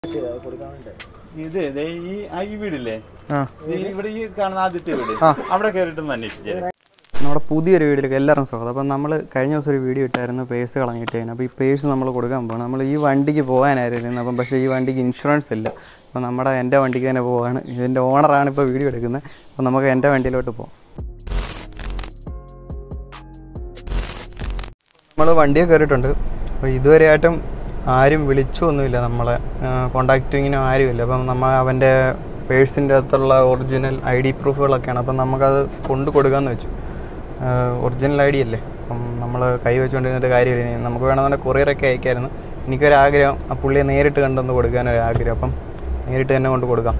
ഇത് ദേ ഈ ആ ഈ വീടില്ലേ ആ ഇത് ഇവിടെ ഈ കാണുന്ന ആദ്യത്തെ വീട് അവിടെ കയറിയിട്ടൊന്ന് അന്വേഷിച്ചേ നമ്മുടെ പുതിയൊരു വീഡിയോയിലേക്ക് എല്ലാവരും സ്വാഗതം അപ്പം നമ്മൾ കഴിഞ്ഞ ദിവസം ഒരു വീഡിയോ ഇട്ടായിരുന്നു പേഴ്സ് കളഞ്ഞിട്ടേന് അപ്പോൾ ഈ പേഴ്സ് നമ്മൾ കൊടുക്കാൻ പോകണം നമ്മൾ ഈ വണ്ടിക്ക് പോകാനായിരുന്നു അപ്പം പക്ഷേ ഈ വണ്ടിക്ക് ഇൻഷുറൻസ് ഇല്ല അപ്പോൾ നമ്മുടെ എൻ്റെ വണ്ടിക്ക് തന്നെ പോവാണ് ഇതിൻ്റെ ഓണറാണ് ഇപ്പോൾ വീഡിയോ എടുക്കുന്നത് അപ്പോൾ നമുക്ക് എൻ്റെ വണ്ടിയിലോട്ട് പോകാം നമ്മൾ വണ്ടിയെ കയറിയിട്ടുണ്ട് അപ്പോൾ ഇതുവരെയായിട്ടും ആരും വിളിച്ചൊന്നുമില്ല നമ്മളെ കോണ്ടാക്റ്റിങ്ങിനും ആരുമില്ല അപ്പം നമ്മൾ അവൻ്റെ പേഴ്സിൻ്റെ അകത്തുള്ള ഒറിജിനൽ ഐ ഡി പ്രൂഫുകളൊക്കെയാണ് അപ്പം നമുക്കത് കൊണ്ട് കൊടുക്കാമെന്ന് വെച്ചു ഒറിജിനൽ ഐ ഡി അല്ലേ അപ്പം നമ്മൾ കൈ വെച്ചുകൊണ്ടിരുന്നിട്ട് കാര്യമില്ല ഇനി നമുക്ക് വേണമെന്നുണ്ടെങ്കിൽ കൊറിയറൊക്കെ അയക്കായിരുന്നു എനിക്കൊരാഗ്രഹം ആ പുള്ളിയെ നേരിട്ട് കണ്ടൊന്ന് കൊടുക്കാനൊരാഗ്രഹം അപ്പം നേരിട്ട് തന്നെ കൊണ്ട് കൊടുക്കാം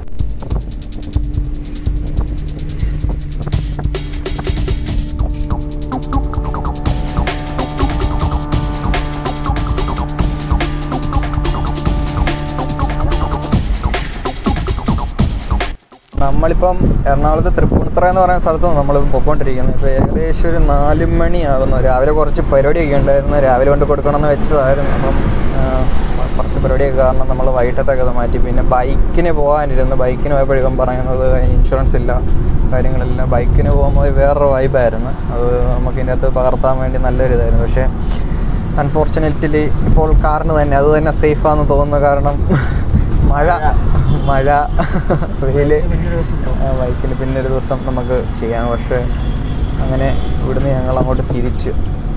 നമ്മളിപ്പം എറണാകുളത്ത് തൃപ്പൂണിത്തറ എന്ന് പറയുന്ന സ്ഥലത്താണ് നമ്മൾ പൊയ്ക്കൊണ്ടിരിക്കുന്നത് ഇപ്പോൾ ഏകദേശം ഒരു നാല് മണിയാകുന്നു രാവിലെ കുറച്ച് പരിപാടിയൊക്കെ ഉണ്ടായിരുന്നു രാവിലെ കൊണ്ട് കൊടുക്കണമെന്ന് വെച്ചതായിരുന്നു അപ്പം ആ, കുറച്ച് പരിപാടിയൊക്കെ കാരണം നമ്മൾ വൈകിട്ടത്തൊക്കെ അത് മാറ്റി പിന്നെ ബൈക്കിന് പോകാനിരുന്നു ബൈക്കിന് പോയപ്പോഴും പറയുന്നത് ഇൻഷുറൻസ് ഇല്ല കാര്യങ്ങളെല്ലാം ബൈക്കിന് പോകുമ്പോൾ വേറൊരു വൈബായിരുന്നു അത് നമുക്ക് ഇതിൻ്റെ അകത്ത് പകർത്താൻ വേണ്ടി നല്ലൊരു ഇതായിരുന്നു പക്ഷേ അൺഫോർച്ചുനേറ്റ്ലി ഇപ്പോൾ കാറിന് തന്നെ അത് തന്നെ സേഫാണെന്ന് തോന്നുന്നു കാരണം മഴ മഴ വെയില് ആ, ബൈക്കിന് പിന്നെ ഒരു ദിവസം നമുക്ക് ചെയ്യാം പക്ഷേ അങ്ങനെ ഇവിടുന്ന് ഞങ്ങൾ അങ്ങോട്ട് തിരിച്ചു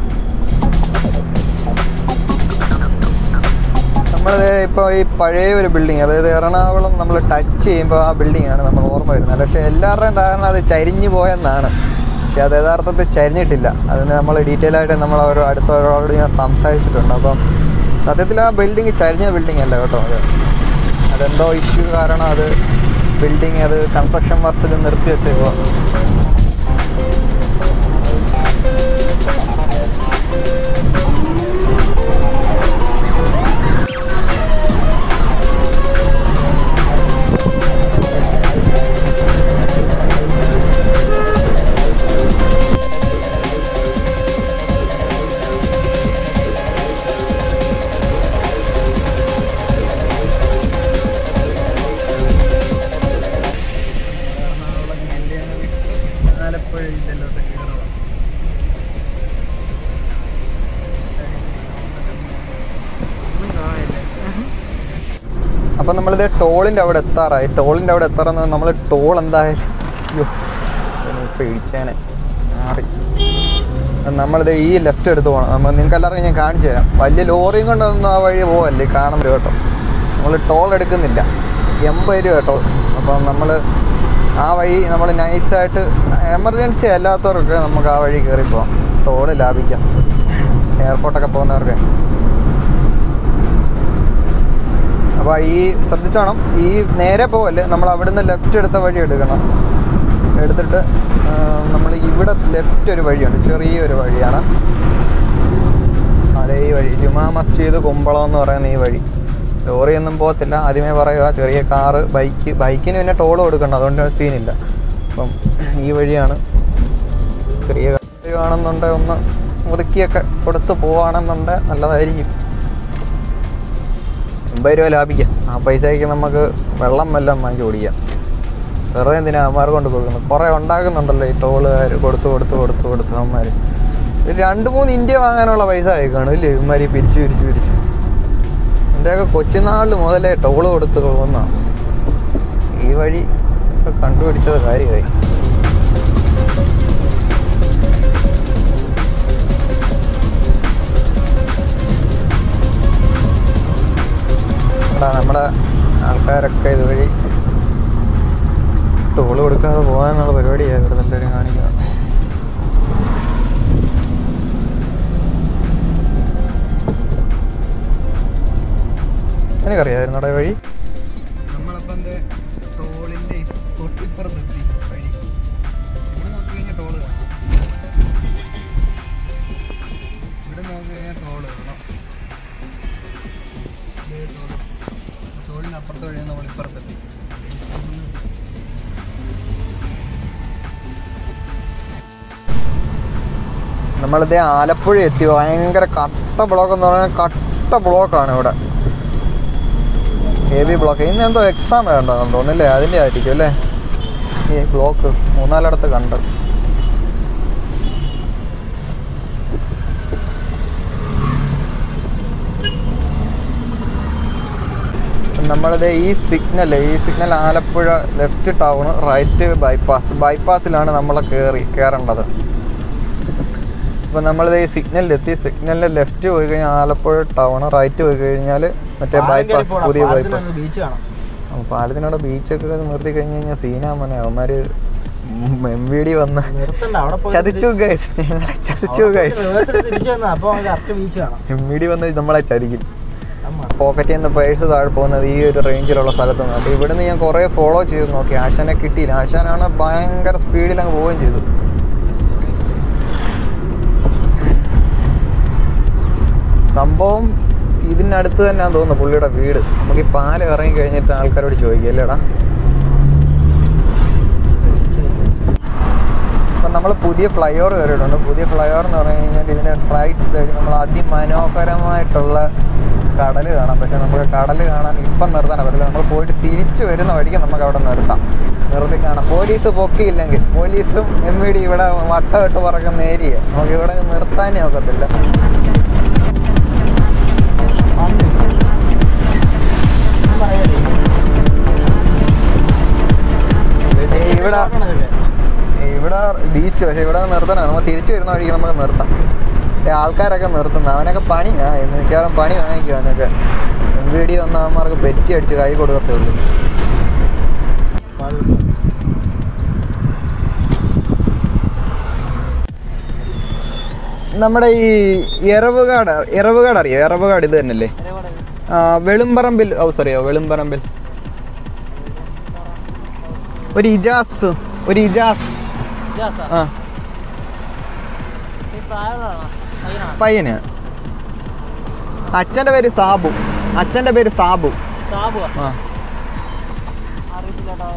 നമ്മളിത് ഇപ്പോൾ ഈ പഴയ ഒരു ബിൽഡിങ് അതായത് എറണാകുളം നമ്മൾ ടച്ച് ചെയ്യുമ്പോൾ ആ ബിൽഡിംഗ് ആണ് നമ്മൾ ഓർമ്മ വരുന്നത് പക്ഷേ എല്ലാവരുടെയും ധാരണ അത് ചരിഞ്ഞു പോയെന്നാണ് പക്ഷേ അത് യഥാർത്ഥത്തിൽ ചരിഞ്ഞിട്ടില്ല അതിന് നമ്മൾ ഡീറ്റെയിൽ ആയിട്ട് നമ്മൾ അവർ അടുത്തവരോട് ഞാൻ സംസാരിച്ചിട്ടുണ്ട് അപ്പം സത്യത്തിൽ ആ ബിൽഡിങ് ചരിഞ്ഞ ബിൽഡിംഗ് അല്ല കേട്ടോ അത് അതെന്തോ ഇഷ്യൂ കാരണം അത് ബിൽഡിങ് അത് കൺസ്ട്രക്ഷൻ വർക്കിൽ നിർത്തി വെച്ചേക്കുക ആലപ്പുഴ ജില്ലയിലോട്ട് കയറണം അപ്പം നമ്മളിത് ടോളിൻ്റെ അവിടെ എത്താറായി ടോളിൻ്റെ അവിടെ എത്താറെന്ന് നമ്മൾ ടോൾ എന്തായാലും അയ്യോ പേടിച്ചേനെ മാറി നമ്മളിത് ഈ ലെഫ്റ്റ് എടുത്ത് പോകണം നമ്മൾ നിങ്ങൾക്ക് എല്ലാവർക്കും ഞാൻ കാണിച്ചു തരാം വലിയ ലോറിയും കൊണ്ടൊന്നും ആ വഴി പോകല്ലേ കാണുമ്പോൾ കേട്ടോ നമ്മൾ ടോൾ എടുക്കുന്നില്ല എൺപത് രൂപ ടോൾ അപ്പം നമ്മൾ ആ വഴി നമ്മൾ നൈസായിട്ട് എമർജൻസി അല്ലാത്തവർക്ക് നമുക്ക് ആ വഴി കയറി പോകാം ടോൾ ലാഭിക്കാം എയർപോർട്ടൊക്കെ പോകുന്നവർക്ക് അപ്പോൾ ഈ ശ്രദ്ധിച്ചോണം ഈ നേരെ പോകല്ലേ നമ്മൾ അവിടുന്ന് ലെഫ്റ്റ് എടുത്ത വഴി എടുക്കണം എടുത്തിട്ട് നമ്മൾ ഇവിടെ ലെഫ്റ്റ് ഒരു വഴിയുണ്ട് ചെറിയൊരു വഴിയാണ് അതേ ഈ വഴി ജുമാ മസ്ജിദ് കുമ്പളം എന്ന് പറയുന്ന ഈ വഴി ലോറിയൊന്നും പോകത്തില്ല ആദ്യമേ പറയുക ചെറിയ കാറ് ബൈക്ക് ബൈക്കിന് പിന്നെ ടോൾ കൊടുക്കണ്ട അതുകൊണ്ട് സീനില്ല അപ്പം ഈ വഴിയാണ് ചെറിയ കാര്യമാണെന്നുണ്ടെങ്കിൽ ഒന്ന് ഒതുക്കിയൊക്കെ കൊടുത്ത് പോവാണെന്നുണ്ടെങ്കിൽ നല്ലതായിരിക്കും എൺപത് രൂപ ലാഭിക്കാം ആ പൈസയ്ക്ക് നമുക്ക് വെള്ളം വല്ലതും വാങ്ങിച്ച് ഓടിക്കാം വെറുതെ എന്തിനാ അവന്മാർ കൊണ്ട് കൊടുക്കുന്നത് കുറേ ഉണ്ടാക്കുന്നുണ്ടല്ലോ ഈ ടോളുകാർ കൊടുത്ത് കൊടുത്ത് കൊടുത്ത് കൊടുത്ത് അവന്മാർ ഒരു രണ്ട് മൂന്ന് ഇന്ത്യ വാങ്ങാനുള്ള പൈസ ആയി കാണും ഇല്ലേ ഇവന്മാർ ഈ പിരിച്ച് പിരിച്ച് പിരിച്ച് എൻ്റെയൊക്കെ കൊച്ചുനാളിൽ മുതലേ ടോള് കൊടുത്ത് പോകുന്ന ഈ വഴി ഒക്കെ കണ്ടുപിടിച്ചത് കാര്യമായി എടാ നമ്മുടെ ആൾക്കാരൊക്കെ ഇതുവഴി ടോള് കൊടുക്കാതെ പോകാനുള്ള പരിപാടിയാണ് ഇവിടെ എല്ലാവരും കാണിക്കുക എനിക്കറിയാമായിരുന്നു വഴി നമ്മളപ്പം ടോളിൻ്റെ തൊട്ടിപ്പുറത്തെത്തി വഴി ഇവിടെ നോക്കി കഴിഞ്ഞാൽ ടോള് കാണാം ഇവിടെ നോക്കി കഴിഞ്ഞാൽ ടോള് കാണാം ദേ ടോള്. ടോളിൻ്റെ അപ്പുറത്തെ വഴി നമ്മൾ ഇപ്പുറത്തെത്തി നമ്മളിത് ആലപ്പുഴ എത്തി ഭയങ്കര കട്ട ബ്ലോക്ക് എന്ന് പറഞ്ഞാൽ കട്ട ബ്ലോക്കാണ് ഇവിടെ ഹെവി ബ്ലോക്ക് ഇന്ന് എന്തോ എക്സാം വേണ്ടതെന്ന് തോന്നില്ലേ അതിൻ്റെ ആയിരിക്കും അല്ലേ ഈ ബ്ലോക്ക് മൂന്നാലിടത്ത് കണ്ട് നമ്മളിത് ഈ സിഗ്നൽ ഈ signal Alappuzha left town right bypass ബൈപ്പാസിലാണ് നമ്മൾ കയറി കയറേണ്ടത് അപ്പോൾ നമ്മളിത് ഈ സിഗ്നലിലെത്തി സിഗ്നലിൽ ലെഫ്റ്റ് പോയി കഴിഞ്ഞാൽ ആലപ്പുഴ ടൗൺ റൈറ്റ് പോയി കഴിഞ്ഞാൽ മറ്റേ ബൈപ്പാസ് പുതിയ ബൈപ്പാസ് ബീച്ച് കാണാം പാലത്തിനോട് ബീച്ചൊക്കെ നിർത്തി കഴിഞ്ഞ് കഴിഞ്ഞാൽ സീനാമനെ അവന്മാര് എം വി ഡി വന്ന് നിർത്തണ്ട അവിടെ പോയി ചതിച്ചു ഗൈസ് ഞങ്ങളെ ചതിച്ചു ഗൈസ് reverse എടുത്ത് തിരിച്ചു വന്നാ അപ്പൊ കറക്റ്റ് ബീച്ച് കാണാം എം വി ഡി വന്ന് നമ്മളെ ചതിക്കും അമ്മ. പോക്കറ്റിൽ നിന്ന് പേഴ്സ് താഴെ പോകുന്നത് ഈ ഒരു റേഞ്ചിലുള്ള സ്ഥലത്ത് നിന്ന് അപ്പോൾ ഇവിടുന്ന് ഞാൻ കുറേ ഫോളോ ചെയ്ത് നോക്കി ആശാനെ കിട്ടിയില്ല ആശാനാണ് ഭയങ്കര സ്പീഡിൽ അങ്ങ് പോവുകയും ചെയ്തു സംഭവം ഇതിനടുത്ത് തന്നെയാന്ന് തോന്നുന്നു പുള്ളിയുടെ വീട് നമുക്ക് ഈ പാലം ഇറങ്ങി കഴിഞ്ഞിട്ട് ആൾക്കാരോട് ചോദിക്കും അല്ലേടാ അപ്പം നമ്മൾ പുതിയ ഫ്ലൈ ഓവർ കയറിയിട്ടുണ്ട് പുതിയ ഫ്ലൈ ഓവർ എന്ന് പറഞ്ഞു കഴിഞ്ഞാൽ ഇതിൻ്റെ റൈറ്റ് സൈഡ് നമ്മൾ അതിമനോഹരമായിട്ടുള്ള കടൽ കാണാം പക്ഷെ നമുക്ക് കടൽ കാണാൻ ഇപ്പം നിർത്താൻ പറ്റില്ല നമ്മൾ പോയിട്ട് തിരിച്ചു വരുന്ന വഴിക്ക് നമുക്ക് അവിടെ നിർത്താം നിർത്തി കാണാം പോലീസ് പൊക്കിയില്ലെങ്കിൽ പോലീസും എം വി ഡി ഇവിടെ വട്ടമിട്ട് പറക്കുന്ന ഏരിയ നമുക്ക് ഇവിടെ നിർത്താനേ ഒക്കത്തില്ല പിന്നെ ഇവിടെ ഇവിടെ ബീച്ച് പക്ഷേ ഇവിടെ നിർത്തണം നമ്മൾ തിരിച്ചു വരുന്ന വഴിക്ക് നമുക്ക് നിർത്താം ഈ ആൾക്കാരൊക്കെ നിർത്തുന്നത് അവനൊക്കെ പണിയാ എന്ന് മിക്കവാറും പണി വാങ്ങിക്കും അവനൊക്കെ വീഡിയോ വന്ന അവന്മാർക്ക് പെറ്റി അടിച്ച് കൈ കൊടുക്കത്തേ ഉള്ളൂ നമ്മുടെ ഈ എറവുകാട് എറവുകാട് അറിയോ എറവുകാട് ഇത് തന്നെയല്ലേ ആ, വെളുമ്പറമ്പിൽ ഓ സോറിയോ വെളുമ്പറമ്പിൽ ഒരു ഇജാസ് ഒരു ഇജാസ് ആ പയ്യന് അച്ഛൻ്റെ പേര് സാബു അച്ഛൻ്റെ പേര് സാബു സാബു ആ അറിയത്തില്ല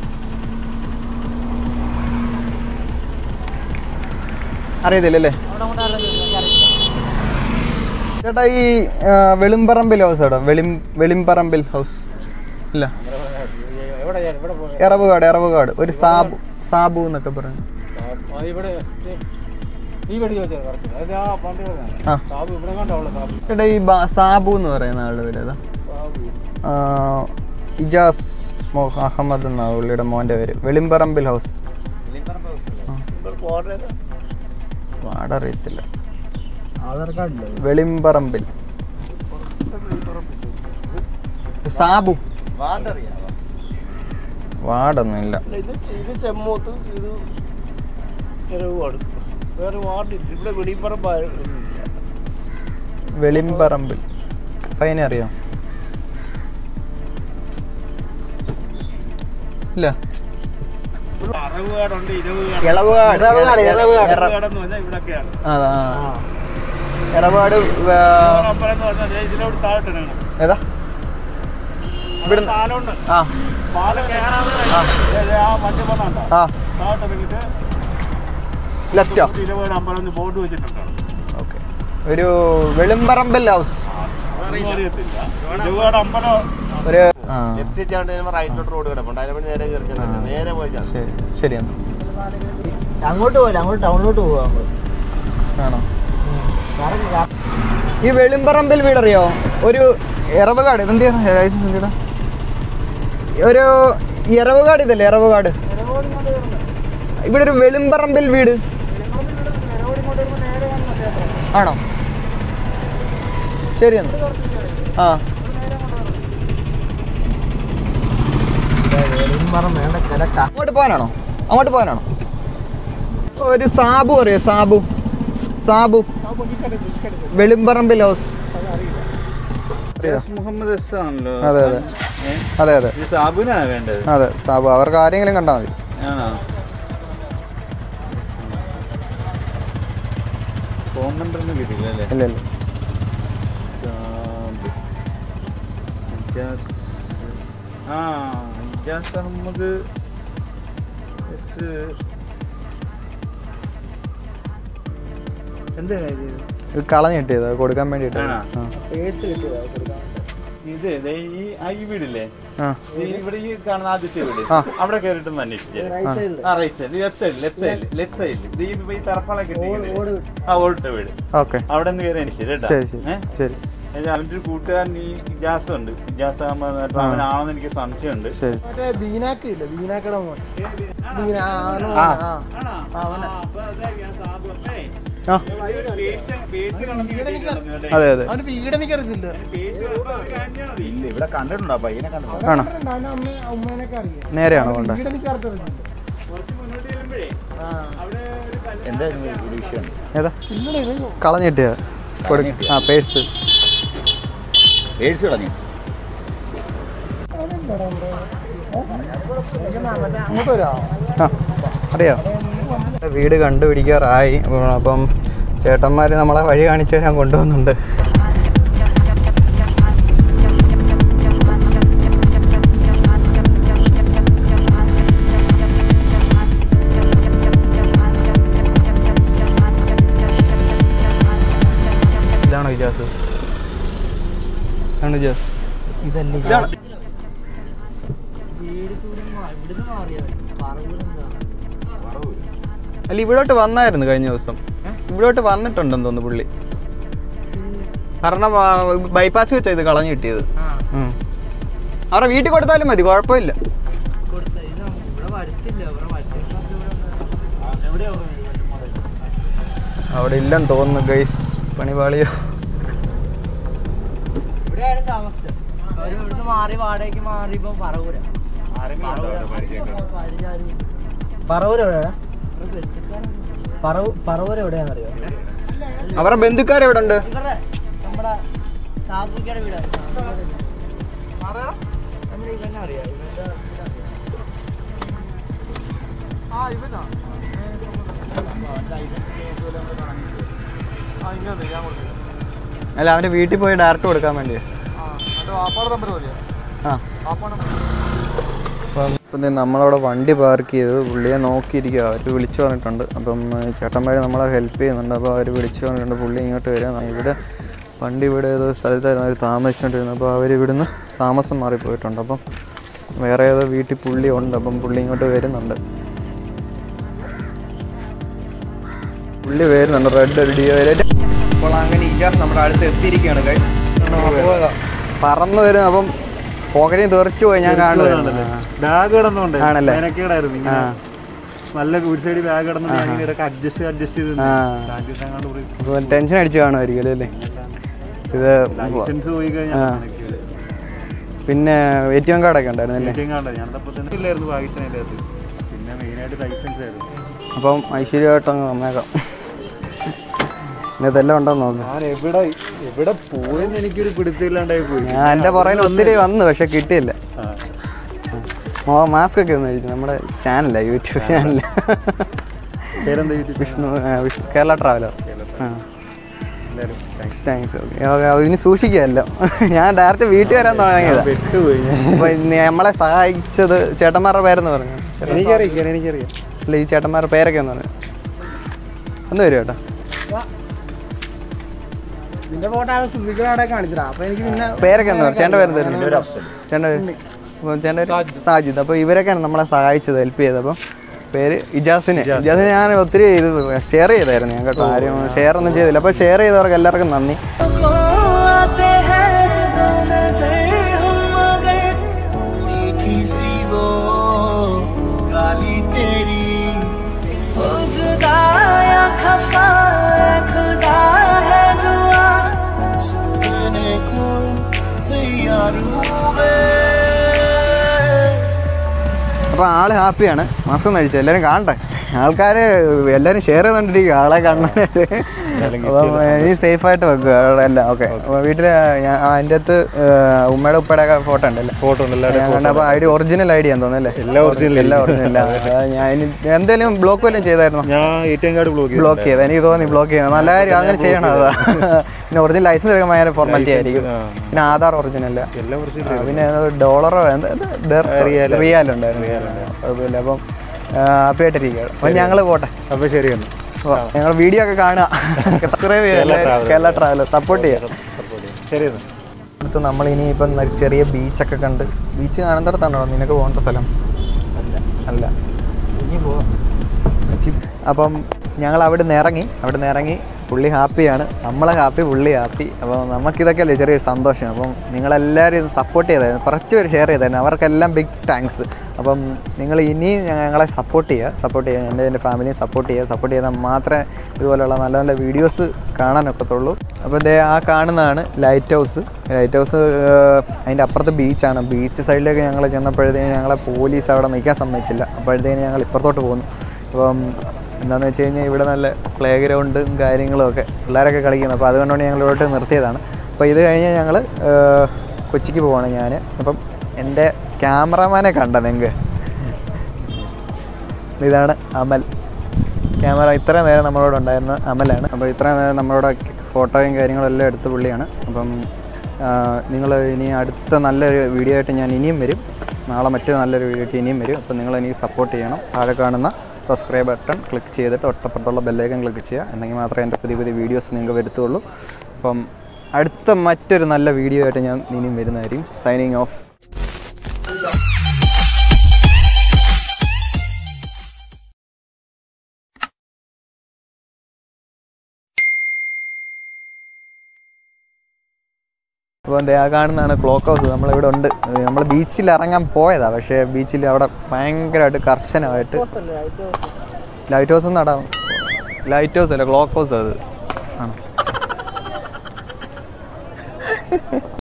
അറിയത്തില്ലല്ലേ അവിടെ കൊണ്ട് അറിയില്ല ചേട്ടാ ഈ ആ, വെളുമ്പറമ്പിൽ ഹൗസ് എവിടെ വെളിം വെളിമ്പറമ്പിൽ ഹൗസ് ഇല്ല എവിടെ എവിടെ പോയി എറവുകാട് എറവുകാട് ഒരു സാബു സാബു എന്നൊക്കെ പറഞ്ഞു ഇവിടെ ഈ വെടി ചോദിച്ചത് കറക്റ്റ് അത് ആ പണ്ട് ആ സാബു ഇവിടെ കണ്ടോളൂ സാബു ചേട്ടാ ഈ ബാ- സാബു എന്ന് പറയുന്ന ആളുടെ പേര് ഏതാ സാബു ആ, ഇജാസ് മോ അഹമ്മദ് എന്നാ പുള്ളിയുടെ മോൻ്റെ പേര് വെളിമ്പറമ്പിൽ ഹൗസ് വാർഡ് അറിയത്തില്ല ആധാർ കാർഡില്ലേ വെളിമ്പറമ്പിൽ സാബു വാർഡൊന്നുമില്ല ഇത് ഇത് ചെമ്മൂത്ത് ഇത് ചെലവുമാണ് വേറെ വാർഡില്ല ഇവിടെ വെടിപ്പറമ്പ് വെളിമ്പറമ്പിൽ പയ്യനെ അറിയോ ഇല്ല അറവുകാടുണ്ട് ഇളവുകാട് ഇളവുകാട്, ഇളവുകാട്. ഇരവുകാടെന്ന് പറഞ്ഞാൽ ഇവിടൊക്കെയാണ് അതാ ഇറവാട് അപ്പുറം എന്ന് പറഞ്ഞാൽ ദേ ഇതിലോട്ട് താഴോട്ട് ഇറങ്ങണം ഏതാ ഇവിടെ പാലമുണ്ട് ആ പാലം കയറാതെ ദേ, ദേ, ആ മറ്റേ പറഞ്ഞോ ആ താഴോട്ട് ഇറങ്ങിയിട്ട് ലെഫ്റ്റോ ഇരുപത് അമ്പലം എന്ന് ബോർഡ് വെച്ചിട്ടുണ്ട് ഓക്കെ ഒരു വെളിമ്പറമ്പൽ ഹൗസ് അതൊന്നും അറിയത്തില്ല ഇരുപത് അമ്പലം ഒരു ആ ലെഫ്റ്റ് ചാണ്ട് റൈറ്റിലോട്ട് റോഡ് കിടപ്പുണ്ട് അതിനെ നേരെ കയറി ചെന്നാൽ മതി. നേരെ പോയി ചാണ്ട്. ശരി ശരി എന്നാ അങ്ങോട്ട് പോയില്ല അങ്ങോട്ട് ടൗണിലോട്ട് പോവാ നമ്മള് ആണോ കാരണം ഈ വെളിമ്പറമ്പിൽ വീടറിയോ ഒരു ഇറവുകാട് ഇതെന്താണ് ലൈസൻസ് എന്തിടാ ഒരു ഇറവുകാട് ഇതല്ലേ ഇറവുകാട് ഇവിടെ ഒരു വെളിമ്പറമ്പിൽ വീട് ആണോ ശരി എന്നാ ആ വെളിമ്പറം വേണ്ട കിടക്ക അങ്ങോട്ട് പോകാനാണോ അങ്ങോട്ട് പോകാനാണോ ഒരു സാബു അറിയോ സാബു സാബു വെളിമ്പറമ്പിൽ ഹൗസ് അറിയോ മുഹമ്മദ് എസ് ആണല്ലോ അതെ അതെ അതെ അതെ ഈ സാബുനാണ് വേണ്ടത് അതെ സാബു അവർക്ക് ആരെങ്കിലും കണ്ടാൽ മതി ആണോ ഫോൺ നമ്പർ ഒന്നും കിട്ടില്ല അല്ലേ ഇല്ല ഇല്ല സാബ്. ഇജാസ്. ആ ഇജാസ് അഹമ്മദ് എസ്. എന്താ കാര്യം ഇത് കളഞ്ഞ് കിട്ടിയത് അത് കൊടുക്കാൻ വേണ്ടിയിട്ട് ആണോ? ആ പേഴ്സ് കിട്ടിയതാ കൊടുക്കാൻ ഇത് ദേ ഈ ആ ഈ വീടില്ലേ ആ ഈ ഇവിടെ ഈ കാണുന്ന ആദ്യത്തെ വീട് ആ. അവിടെ കയറിയിട്ട് അന്വേഷിച്ചേ റൈറ്റ് സൈഡിൽ ആ right side left side left side left സൈഡിൽ ഇത് ഈ ഈ തറപ്പാളൊക്കെ ഇട്ടിരിക്കുന്നത്. ആ ഓടിട്ട വീട് ഓക്കെ അവിടെ നിന്ന് കയറി എനിക്ക് കേട്ടാ ശരി ശരി ഏഹ് ശരി അവന്റെ ഒരു കൂട്ടുകാരൻ ഈ ഇജാസ് ഉണ്ട് ഇജാസ് ആകുമ്പോ അവനാണെന്ന് എനിക്ക് സംശയമുണ്ട് ശരി മറ്റേ ബീനാക്ക് ഇല്ല ബീനാക്കട മോൻ ബീന ആ, അവനെ ആ. മോനെ, ആ. ആ, അവനെ. ആ അതെ അതെ അവന്റെ വീട് എനിക്ക് അറിയത്തില്ല ഇല്ല ഇവിടെ കണ്ടിട്ടുണ്ടോ പയ്യനെ കണ്ടിട്ടുണ്ടോ ആണോ അവന്റെ അമ്മ ഉമ്മേനൊക്കെ അറിയാം നേരെയാണോ കൊണ്ട് വീട് എനിക്ക് അറിയത്തില്ല എന്തായിരുന്നു ഒരു വിഷയം ഏതാ ഇല്ലടേ ഇത് കളഞ്ഞിട്ടിയാ കൊടു ആ പേഴ്സ് പേഴ്സ് കളഞ്ഞു അങ്ങോട്ട് വരാം ആ അറിയാം വീട് കണ്ടുപിടിക്കാറായി അപ്പം ചേട്ടന്മാർ നമ്മളെ വഴി കാണിച്ചു തരാൻ കൊണ്ടുവന്നുണ്ട് ഇതാണോ ഇജാസ് ആണ് ഇജാസ് ഇതാണ് അല്ല ഇവിടോട്ട് വന്നായിരുന്നു കഴിഞ്ഞ ദിവസം ഇവിടോട്ട് വന്നിട്ടുണ്ടെന്ന് തോന്നുന്നു പുള്ളി കാരണം ബൈപ്പാസ് വെച്ചാ ഇത് കളഞ്ഞു കിട്ടിയത് ഉം. അവരുടെ വീട്ടിൽ കൊടുത്താലും മതി കുഴപ്പമില്ല അവിടെ ഇല്ലെന്ന് തോന്നുന്നു ഗൈസ് പണിപാളിയോ ഇവിടെയാണ് താമസിച്ചത് അവര് ഇവിടുന്ന് മാറി വാടകയ്ക്ക് മാറിയപ്പോ പറവൂര പറവൂർ എവിടെയാണ് പറവൂർ എവിടെയാണെന്നറിയോ അവരുടെ ബന്ധുക്കാരെവിടെ ഉണ്ട് ഇവരുടെ നമ്മുടെ സാബുക്കയുടെ വീടാണ് നമ്മുടെ ഇവനെ അറിയാം ഇവന്റെ ആ ഇവനാ ആ ഇങ്ങനെ ഞാൻ കൊടുത്തില്ല അല്ല അവന്റെ വീട്ടിൽ പോയി ഡയറക്റ്റ് കൊടുക്കാൻ വേണ്ടി ആ എൻ്റെ വാപ്പാടെ നമ്പർ മതിയോ ആ വാപ്പാടെ അപ്പം ഇപ്പം ദേ നമ്മളവിടെ വണ്ടി പാർക്ക് ചെയ്ത് പുള്ളിയെ നോക്കിയിരിക്കുക അവർ വിളിച്ചു പറഞ്ഞിട്ടുണ്ട് അപ്പം ചേട്ടന്മാർ നമ്മളെ ഹെൽപ്പ് ചെയ്യുന്നുണ്ട് അപ്പോൾ അവർ വിളിച്ചു പറഞ്ഞിട്ടുണ്ട് പുള്ളി ഇങ്ങോട്ട് വരിക ഇവിടെ വണ്ടി ഇവിടെ ഏതോ സ്ഥലത്തായിരുന്നു അവർ താമസിച്ചുകൊണ്ടിരുന്നത് അപ്പോൾ അവർ ഇവിടുന്ന് താമസം മാറിപ്പോയിട്ടുണ്ട് അപ്പം വേറെ ഏതോ വീട്ടിൽ പുള്ളി ഉണ്ട് അപ്പം പുള്ളി ഇങ്ങോട്ട് വരുന്നുണ്ട് പുള്ളി വരുന്നുണ്ട് റെഡ് ഒരു ഡിയോ അപ്പോൾ അങ്ങനെ ഇജാസ് നമ്മുടെ അടുത്ത് എത്തിയിരിക്കുകയാണ് guys. പറന്നു വരുന്നു അപ്പം പോക്കറ്റിൽ തെറിച്ചു പോയി ഞാൻ കാണുന്നു ബാഗ് കിടന്നുണ്ട് ആണല്ലേ? മെനക്കേടായിരുന്നു ഇങ്ങനെ ആ. നല്ല ഒരു സൈഡ് ബാഗ് കിടന്നുണ്ട് ഞാൻ ഇങ്ങനെ ഇടയ്ക്ക് അഡ്ജസ്റ്റ് അഡ്ജസ്റ്റ് ചെയ്ത് ആ. ബാഗ് അപ്പോൾ ടെൻഷൻ അടിച്ച് കാണുമായിരിക്കും അല്ലേ ഇത് ലൈസൻസ് പോയി ആ. കഴിഞ്ഞാൽ പിന്നെ എ ടി എം കാർഡൊക്കെ ഉണ്ടായിരുന്നല്ലേ ഞാനപ്പോൾ തന്നെ ഇല്ലായിരുന്നു ഭാഗ്യത്തിന് അതിൻ്റെ അകത്ത് പിന്നെ മെയിനായിട്ട് ലൈസൻസ് ആയിരുന്നു അപ്പം ഐശ്വര്യമായിട്ടങ്ങ് വന്നേക്കാം പിന്നെ ഇതെല്ലാം ഉണ്ടെന്ന് നോക്കാം ഞാൻ എവിടെ എവിടെ പോയെന്ന് എനിക്കൊരു പിടുത്തില്ലാണ്ടായി പോയി ഞാൻ എൻ്റെ പുറകിൽ ഒത്തിരി വന്നു പക്ഷെ കിട്ടിയില്ല ആ. ഓ മാസ്ക് ഒക്കെ ഒന്ന് കഴിച്ചു നമ്മുടെ ചാനല യൂട്യൂബ് ചാനൽ പേരെന്താ യൂട്യൂബ് വിഷ്ണു ആ, വിഷ്ണു കേരള ട്രാവലർ ആ എന്തായാലും താങ്ക്സ് താങ്ക്സ് ഓക്കെ ഇനി സൂക്ഷിക്കാമല്ലോ ഞാൻ ഡയറക്റ്റ് വീട്ടിൽ വരാൻ തുടങ്ങിയതാ പെട്ടുപോയി ഞാൻ അപ്പോൾ നമ്മളെ സഹായിച്ചത് ചേട്ടന്മാരുടെ പേരെന്ന് പറഞ്ഞു എനിക്കറിയിക്കാൻ എനിക്കറിയാം അല്ല ഈ ചേട്ടന്മാരുടെ പേരൊക്കെ എന്ന് പറഞ്ഞു ഒന്ന് വരും കേട്ടോ നിന്റെ ഫോട്ടോ ആ സുബിക്കടെ അവിടെ കാണിച്ചതാ അപ്പൊ എനിക്ക് പിന്നെ പേരൊക്കെ എന്ന് പറഞ്ഞു ചേട്ടൻ്റെ പേര് ഒരു തരുന്നു അഫ്സൽ ചേട്ടൻ്റെ പേര് അപ്പോൾ ചേട്ടൻ്റെ പേര് സാജിദ് അപ്പോൾ ഇവരൊക്കെയാണ് നമ്മളെ സഹായിച്ചത് ഹെൽപ്പ് ചെയ്തത് അപ്പം പേര് ഇജാസിന് ഇജാസിന് ഞാൻ ഒത്തിരി ഇത് ഷെയർ ചെയ്തായിരുന്നു ഞാൻ കേട്ടോ ആരും ഷെയർ ഒന്നും ചെയ്തില്ല അപ്പോൾ ഷെയർ ചെയ്തവർക്ക് എല്ലാവർക്കും നന്ദി आते हैं दो नजर हम मगर मीठी सी वो गाली तेरी हो जुदा या खफा है खुदा है दुआ सुनने को तैयार हूँ मैं അപ്പോൾ ആൾ ഹാപ്പിയാണ് മാസ്ക് ഒന്ന് അടിച്ചു എല്ലാവരും കാണട്ടെ ആൾക്കാർ എല്ലാവരും ഷെയർ ചെയ്തുകൊണ്ടിരിക്കുക ആളെ കാണാനായിട്ട് അപ്പം ഇനി സേഫ് ആയിട്ട് വെക്കുക അവിടെ എല്ലാം ഓക്കെ അപ്പോൾ വീട്ടിൽ ഞാൻ അതിൻ്റെ അകത്ത് ഉമ്മയുടെ ഉപ്പയുടെ ഒക്കെ ഫോട്ടോ ഉണ്ടല്ലേ ഫോട്ടോ ഉണ്ട് എല്ലാവരുടെയും ഞാൻ കണ്ടപ്പോൾ I D original I D ആണെന്ന് തോന്നുന്നല്ലേ എല്ലാം original എല്ലാം ഒറിജിനൽ ഞാൻ ഇനി എന്തെങ്കിലും ബ്ലോക്ക് വല്ലതും ചെയ്തായിരുന്നു ഞാൻ A T M card block block ചെയ്ത് എനിക്ക് തോന്നി ബ്ലോക്ക് ചെയ്യുന്നത് നല്ല കാര്യം അങ്ങനെ ചെയ്യണം അതാ പിന്നെ ഒറിജിനൽ ലൈസൻസ് എടുക്കാൻ ഭയങ്കര ഫോർമാലിറ്റി ആയിരിക്കും ആ. പിന്നെ ആധാർ ഒറിജിനൽ എല്ലാം കുറച്ച് ആ, പിന്നെ ഡോളറോ റിയാൽ ഉണ്ടായിരുന്നു കുഴപ്പമില്ല അപ്പം ഹാപ്പി ആയിട്ടിരിക്കുകയാണ് അപ്പം ഞങ്ങൾ പോട്ടെ അപ്പോൾ ശരി എന്നാ അപ്പോൾ ഞങ്ങൾ വീഡിയോ ഒക്കെ കാണുക സബ്സ്ക്രൈബ് ചെയ്യുക കേരള കേരള ട്രാവലർ സപ്പോർട്ട് ചെയ്യുക സപ്പോർട്ട് ചെയ്യാം ശരി എന്നാ അടുത്ത് നമ്മൾ ഇനിയിപ്പം ഒരു ചെറിയ ബീച്ചൊക്കെ കണ്ട് ബീച്ച് കാണുന്നിടത്താണോ നിനക്ക് പോകേണ്ട സ്ഥലം അല്ല അല്ല ഇനി പോവാം അപ്പം ഞങ്ങൾ അവിടെ നിന്ന് ഇറങ്ങി അവിടെ നിന്ന് ഇറങ്ങി പുള്ളി ഹാപ്പിയാണ് നമ്മളെ ഹാപ്പി പുള്ളി ഹാപ്പി അപ്പോൾ നമുക്കിതൊക്കെയല്ലേ ചെറിയൊരു സന്തോഷം അപ്പം നിങ്ങളെല്ലാവരും സപ്പോർട്ട് ചെയ്തായിരുന്നു കുറച്ച് പേര് ഷെയർ ചെയ്തായിരുന്നു അവർക്കെല്ലാം ബിഗ് താങ്ക്സ് അപ്പം നിങ്ങൾ ഇനിയും ഞങ്ങളെ സപ്പോർട്ട് ചെയ്യുക സപ്പോർട്ട് ചെയ്യുക എൻ്റെ എൻ്റെ ഫാമിലിയെ സപ്പോർട്ട് ചെയ്യുക സപ്പോർട്ട് ചെയ്താൽ മാത്രമേ ഇതുപോലെയുള്ള നല്ല നല്ല വീഡിയോസ് കാണാനൊക്കത്തുള്ളൂ അപ്പോൾ ഇതേ ആ കാണുന്നതാണ് ലൈറ്റ് ഹൗസ് ലൈറ്റ് ഹൗസ് അതിൻ്റെ അപ്പുറത്ത് ബീച്ചാണ് ബീച്ച് സൈഡിലേക്ക് ഞങ്ങൾ ചെന്നപ്പോഴത്തേന് ഞങ്ങളെ പോലീസ് അവിടെ നിൽക്കാൻ സമ്മതിച്ചില്ല അപ്പോഴത്തേന് ഞങ്ങൾ ഇപ്പുറത്തോട്ട് പോന്നു അപ്പം എന്താണെന്ന് വെച്ച് കഴിഞ്ഞാൽ ഇവിടെ നല്ല പ്ലേ ഗ്രൗണ്ടും കാര്യങ്ങളും ഒക്കെ പിള്ളേരൊക്കെ കളിക്കുന്നത് അപ്പോൾ അതുകൊണ്ടാണ് ഞങ്ങൾ ഇവിടോട്ട് നിർത്തിയതാണ് അപ്പോൾ ഇത് കഴിഞ്ഞ് ഞങ്ങൾ കൊച്ചിക്ക് പോവാണ് ഞാൻ അപ്പം എൻ്റെ ക്യാമറമാനെ കണ്ട നിങ്ങൾക്ക് ഇതാണ് അമൽ ക്യാമറ ഇത്രയും നേരം നമ്മളോട് ഉണ്ടായിരുന്ന അമലാണ് അപ്പോൾ ഇത്രയും നേരം നമ്മളോട് ഫോട്ടോയും കാര്യങ്ങളും എല്ലാം എടുത്ത പുള്ളിയാണ് അപ്പം നിങ്ങൾ ഇനി അടുത്ത നല്ലൊരു വീഡിയോ ആയിട്ട് ഞാൻ ഇനിയും വരും നാളെ മറ്റൊരു നല്ലൊരു വീഡിയോ ആയിട്ട് ഇനിയും വരും അപ്പോൾ നിങ്ങൾ എനിക്ക് സപ്പോർട്ട് ചെയ്യണം താഴെ കാണുന്ന സബ്സ്ക്രൈബ് ബട്ടൺ ക്ലിക്ക് ചെയ്തിട്ട് ഒട്ടപ്പുറത്തുള്ള ബെല്ലൈക്കൻ ക്ലിക്ക് ചെയ്യുക എന്നെങ്കിൽ മാത്രമേ എൻ്റെ പുതിയ പുതിയ വീഡിയോസ് നിങ്ങൾക്ക് വരുത്തുള്ളൂ അപ്പം അടുത്ത മറ്റൊരു നല്ല വീഡിയോ ആയിട്ട് ഞാൻ ഇനിയും വരുന്നതായിരിക്കും സൈനിങ് ഓഫ് അപ്പോൾ എന്താ ആ കാണുന്നതാണ് ക്ലോക്ക് ഹൗസ് നമ്മളിവിടെ ഉണ്ട് നമ്മൾ ബീച്ചിൽ ഇറങ്ങാൻ പോയതാ പക്ഷേ ബീച്ചിൽ അവിടെ ഭയങ്കരമായിട്ട് കർശനമായിട്ട് ലൈറ്റ് ഹൗസ് ഒന്നും അടാം ലൈറ്റ് ഹൗസ് അല്ല ക്ലോക്ക് ഹൗസ് അത് ആ